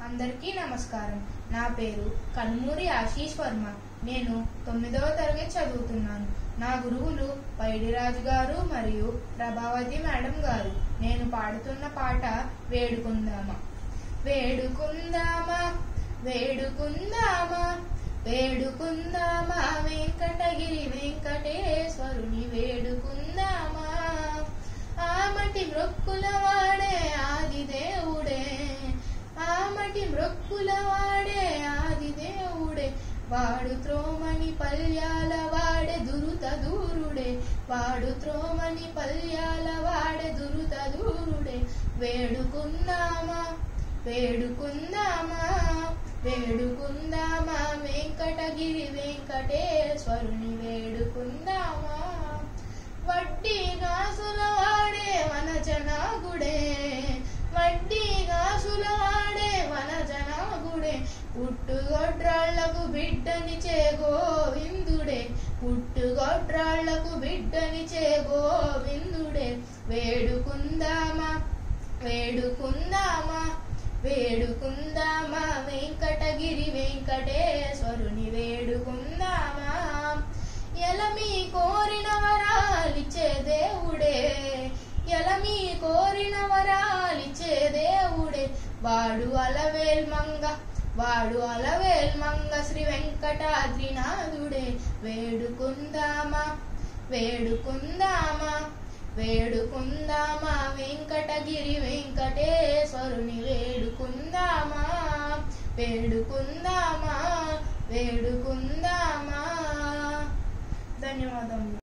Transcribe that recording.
అందరికీ నమస్కారం నా పేరు కన్మూరి ఆశీష్ వర్మ నేను తొమ్మిదవ తరగతి చదువుతున్నాను నా గురువులు పైడిరాజు గారు మరియు ప్రభావతి మేడం గారు నేను పాడుతున్న పాట వేడుకుందామా వేడుకుందామా వేడుకుందామా వేడుకుందామా వెంకటగిరి వెంకటేశ్వరుని వేడుకుందామా ఆమటి మృక్కుల వాడే ఆది దేవుడే ఆమటి మృక్కుల వాడే ఆది దేవుడే వాడు త్రోమని పల్యాల వాడే దురుత దూరుడే వాడు త్రోమని పల్యాల వాడే దురుత దూరుడే వేడుకుందామా వేడుకుందామా వేడుకుందామా వెంకటగిరి వెంకటేశ్వరుని వేడుకుందామా వడ్డీ గాసుల వాడే మన జనాగుడే వడ్డీ గాసుల వాడే మన జనాగుడే పుట్టుగొడ్రాళ్లకు బిడ్డనిచే గోవిందుడే పుట్టుగొడ్రాళ్లకు బిడ్డనిచే గోవిందుడే వేడుకుందామా వేడుకుందామా వేడుకుందామా వెంకటగిరి వెంకటేశ్వరుని వేడుకుందామా ఎలమి కోరిన వరాలిచ్చే దేవుడే ఎలమి కోరిన వరాలిచ్చే దేవుడే వాడు అలవేల్ మంగ వాడు అలవేల్ మంగ శ్రీ వెంకటాద్రినాథుడే వేడుకుందామా వేడుకుందామా వేడుకుందామా వెంకటగిరి వెంకటేశ్వరుని వేడుకుందామా వేడుకుందామా వేడుకుందామా ధన్యవాదములు